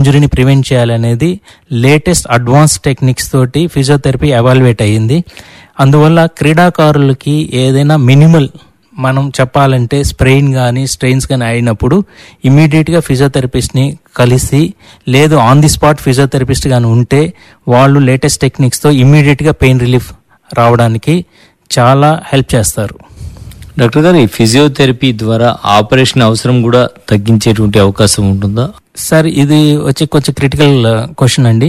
ఇంజురీని prevent చేయాలనేది latest advance techniques తోటి physiotherapy evaluate అయ్యింది అందువల్ల క్రీడాకారులకి ఏదైనా మినిమల్ మనం చెప్పాలంటే స్ప్రెయిన్ కానీ స్ట్రెయిన్స్ కానీ అయినప్పుడు ఇమీడియట్గా ఫిజియోథెరపిస్ట్ని కలిసి లేదు ఆన్ ది స్పాట్ ఫిజియోథెరపిస్ట్ కానీ ఉంటే వాళ్ళు లేటెస్ట్ టెక్నిక్స్తో ఇమీడియట్గా పెయిన్ రిలీఫ్ రావడానికి చాలా హెల్ప్ చేస్తారు డాక్టర్ గారు ఈ ఫిజియోథెరపీ ద్వారా ఆపరేషన్ అవసరం కూడా తగ్గించేటువంటి అవకాశం ఉంటుందా సార్ ఇది వచ్చి కొంచెం క్రిటికల్ క్వశ్చన్ అండి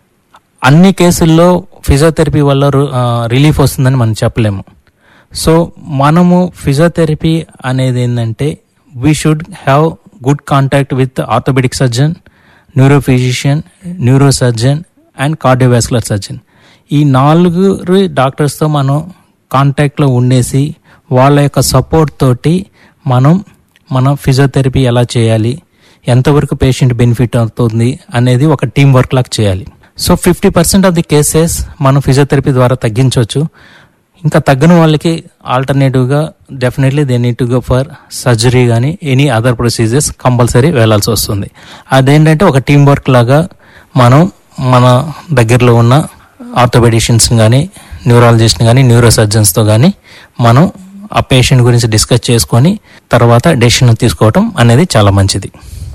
అన్ని కేసుల్లో ఫిజియోథెరపీ వల్ల రు- ఆ, రిలీఫ్ వస్తుందని మనం చెప్పలేము సో మనము ఫిజియోథెరపీ అనేది ఏంటంటే we should have good contact with orthopaedic surgeon neuro physician neuro surgeon and cardiovascular surgeon ఈ నాలుగు డాక్టర్స్తో మనం కాంటాక్ట్లో ఉండేసి వాళ్ళ యొక్క సపోర్ట్ తోటి మనం మన ఫిజియోథెరపీ ఎలా చేయాలి ఎంతవరకు పేషెంట్ బెనిఫిట్ అవుతుంది అనేది ఒక టీం వర్క్ లాగా చేయాలి so fifty percent of the cases మనం ఫిజియోథెరపీ ద్వారా తగ్గించవచ్చు ఇంకా తగ్గని వాళ్ళకి ఆల్టర్నేటివ్గా definitely they need to go for surgery కానీ ఎనీ అదర్ ప్రొసీజర్స్ కంపల్సరీ వెళ్ళాల్సి వస్తుంది అదేంటంటే ఒక టీం వర్క్ లాగా మనం మన దగ్గరలో ఉన్న ఆర్థోపెడిషియన్స్ కానీ న్యూరాలజిస్ట్ కానీ న్యూరో సర్జన్స్తో కానీ మనం ఆ పేషెంట్ గురించి డిస్కస్ చేసుకొని తర్వాత డెసిషన్ తీసుకోవటం అనేది చాలా మంచిది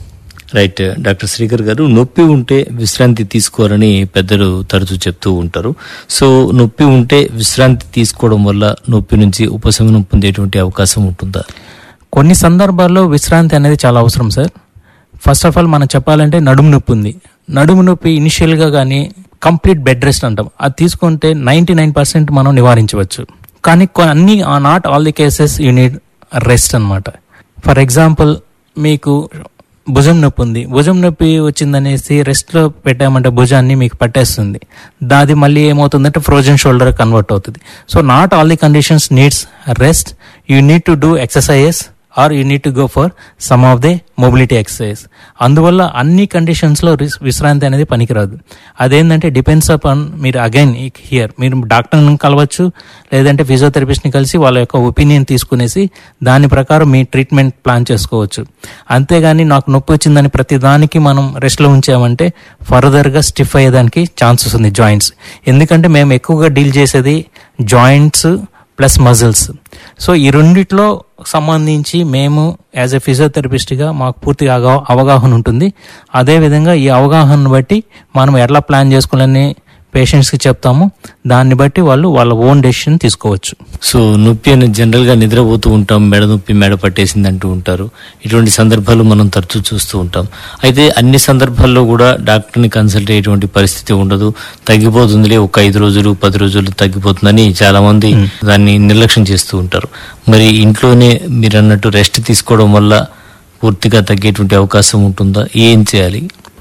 రైట్ డాక్టర్ శ్రీకర్ గారు నొప్పి ఉంటే విశ్రాంతి తీసుకోవాలని పెద్దలు తరచూ చెప్తూ ఉంటారు సో నొప్పి ఉంటే విశ్రాంతి తీసుకోవడం వల్ల నొప్పి నుంచి ఉపశమనం పొందేటువంటి అవకాశం ఉంటుందా కొన్ని సందర్భాల్లో విశ్రాంతి అనేది చాలా అవసరం సార్ ఫస్ట్ ఆఫ్ ఆల్ మనం చెప్పాలంటే నడుము నొప్పి ఉంది నడుము నొప్పి ఇనిషియల్గా కానీ కంప్లీట్ బెడ్ రెస్ట్ అంటాం అది తీసుకుంటే నైంటీ నైన్ పర్సెంట్ మనం నివారించవచ్చు కానీ కొ- అన్ని not all the cases you need rest అనమాట ఫర్ ఎగ్జాంపుల్ మీకు భుజం నొప్పి ఉంది భుజం నొప్పి వచ్చిందనేసి రెస్ట్లో పెట్టామంటే భుజాన్ని మీకు పట్టేస్తుంది దాది మళ్ళీ ఏమవుతుందంటే ఫ్రోజన్ షోల్డర్ కన్వర్ట్ అవుతుంది so not all the conditions needs rest you need to do exercises or you need to go for some of the mobility exercise అందువల్ల అన్ని కండిషన్స్లో విశ్రాంతి అనేది పనికిరాదు అదేంటంటే డిపెండ్స్ అపాన్ మీరు అగైన్ హియర్ మీరు డాక్టర్ని కలవచ్చు లేదంటే ఫిజియోథెరపిస్ట్ని కలిసి వాళ్ళ యొక్క ఒపీనియన్ తీసుకునేసి దాని ప్రకారం మీ ట్రీట్మెంట్ ప్లాన్ చేసుకోవచ్చు అంతేగాని నాకు నొప్పి వచ్చిందని ప్రతి దానికి మనం రెస్ట్లో ఉంచామంటే ఫర్దర్గా స్టిఫ్ అయ్యేదానికి ఛాన్సెస్ ఉంది జాయింట్స్ ఎందుకంటే మేము ఎక్కువగా డీల్ చేసేది జాయింట్స్ ప్లస్ మజిల్స్ సో ఈ రెండిట్లో సంబంధించి మేము యాజ్ ఎ ఫిజియోథెరపిస్ట్గా మాకు పూర్తిగా అవగా- అవగాహన ఉంటుంది అదేవిధంగా ఈ అవగాహనను బట్టి మనం ఎట్లా ప్లాన్ చేసుకోవాలని పేషెంట్స్కి చెప్తాము దాన్ని బట్టి వాళ్ళు వాళ్ళ ఓన్ డెసిషన్ తీసుకోవచ్చు సో నొప్పి అనేది జనరల్ గా నిద్రపోతూ ఉంటాం మెడ నొప్పి మెడ పట్టేసింది అంటూ ఉంటారు ఇటువంటి సందర్భాలు మనం తరచూ చూస్తూ ఉంటాం అయితే అన్ని సందర్భాల్లో కూడా డాక్టర్ని కన్సల్ట్ అయ్యేటువంటి పరిస్థితి ఉండదు తగ్గిపోతుందిలే ఒక ఐదు రోజులు పది రోజులు తగ్గిపోతుందని చాలా మంది దాన్ని నిర్లక్ష్యం చేస్తూ ఉంటారు మరి ఇంట్లోనే మీరు అన్నట్టు రెస్ట్ తీసుకోవడం వల్ల పూర్తిగా తగ్గేటువంటి అవకాశం ఉంటుందా ఏం చేయాలి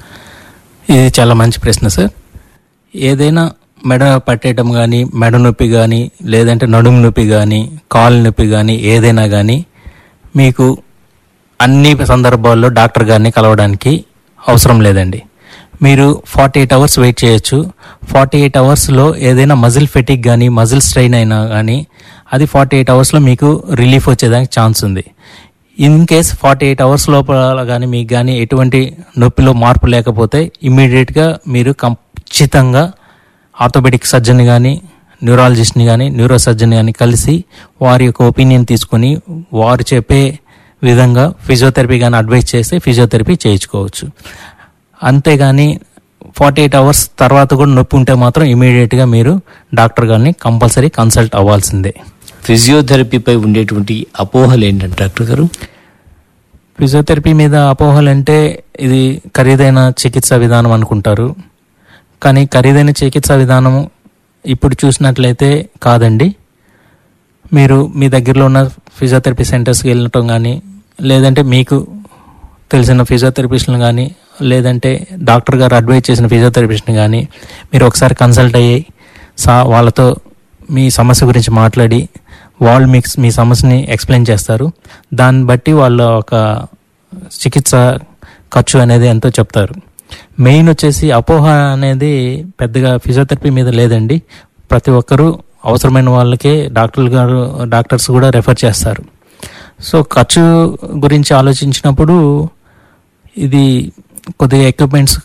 ఇది చాలా మంచి ప్రశ్న సార్ ఏదైనా మెడ పట్టేయటం కానీ మెడ నొప్పి కానీ లేదంటే నడుము నొప్పి కానీ కాలు నొప్పి కానీ ఏదైనా కానీ మీకు అన్ని సందర్భాల్లో డాక్టర్ గారిని కలవడానికి అవసరం లేదండి మీరు ఫార్టీ ఎయిట్ అవర్స్ వెయిట్ చేయొచ్చు ఫార్టీ ఎయిట్ అవర్స్లో ఏదైనా మజిల్ ఫెటిక్ కానీ మజిల్ స్ట్రెయిన్ అయినా కానీ అది ఫార్టీ ఎయిట్ అవర్స్లో మీకు రిలీఫ్ వచ్చేదానికి ఛాన్స్ ఉంది in case forty eight hours లోపల కానీ మీకు కానీ ఎటువంటి నొప్పిలో మార్పు లేకపోతే ఇమ్మీడియట్గా మీరు ఖచ్చితంగా ఆర్థోపెడిక్ సర్జన్ కానీ న్యూరాలజిస్ట్ని కానీ న్యూరో సర్జన్ కానీ కలిసి వారి యొక్క ఒపీనియన్ తీసుకుని వారు చెప్పే విధంగా ఫిజియోథెరపీ కానీ అడ్వైస్ చేస్తే ఫిజియోథెరపీ చేయించుకోవచ్చు అంతేగాని ఫార్టీ ఎయిట్ అవర్స్ తర్వాత కూడా నొప్పి ఉంటే మాత్రం ఇమీడియట్గా మీరు డాక్టర్ గారిని కంపల్సరీ కన్సల్ట్ అవ్వాల్సిందే ఫిజియోథెరపీపై ఉండేటువంటి అపోహలు ఏంటంటే డాక్టర్ గారు ఫిజియోథెరపీ మీద అపోహలు అంటే ఇది ఖరీదైన చికిత్సా విధానం అనుకుంటారు కానీ ఖరీదైన చికిత్సా విధానం ఇప్పుడు చూసినట్లయితే కాదండి మీరు మీ దగ్గరలో ఉన్న ఫిజియోథెరపీ సెంటర్స్కి వెళ్ళటం కానీ లేదంటే మీకు తెలిసిన ఫిజియోథెరపిస్ట్ని కానీ లేదంటే డాక్టర్ గారు అడ్వైజ్ చేసిన ఫిజియోథెరపిస్ట్ని కానీ మీరు ఒకసారి కన్సల్ట్ అయ్యి సా వాళ్ళతో మీ సమస్య గురించి మాట్లాడి వాళ్ళు మీకు మీ సమస్యని ఎక్స్ప్లెయిన్ చేస్తారు దాన్ని బట్టి వాళ్ళ ఒక చికిత్స ఖర్చు అనేది ఎంతో చెప్తారు మెయిన్ వచ్చేసి అపోహ అనేది పెద్దగా ఫిజియోథెరపీ మీద లేదండి ప్రతి ఒక్కరూ అవసరమైన వాళ్ళకే డాక్టర్లు గారు డాక్టర్స్ కూడా రెఫర్ చేస్తారు సో ఖర్చు గురించి ఆలోచించినప్పుడు ఇది కొద్దిగా ఎక్విప్మెంట్స్